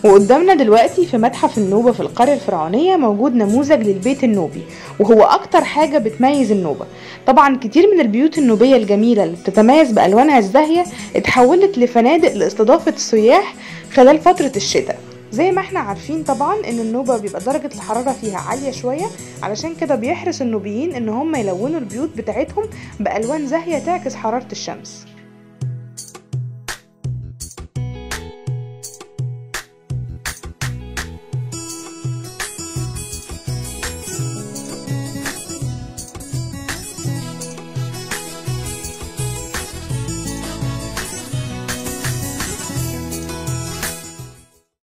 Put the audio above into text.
وقدامنا دلوقتي في متحف النوبة في القرية الفرعونية موجود نموذج للبيت النوبي وهو أكتر حاجة بتميز النوبة طبعا كتير من البيوت النوبية الجميلة اللي بتتميز بألوانها الزاهية اتحولت لفنادق لاستضافة السياح خلال فترة الشتاء زي ما احنا عارفين طبعا ان النوبة بيبقى درجة الحرارة فيها عالية شوية علشان كده بيحرص النوبيين ان هم يلونوا البيوت بتاعتهم بألوان زاهية تعكس حرارة الشمس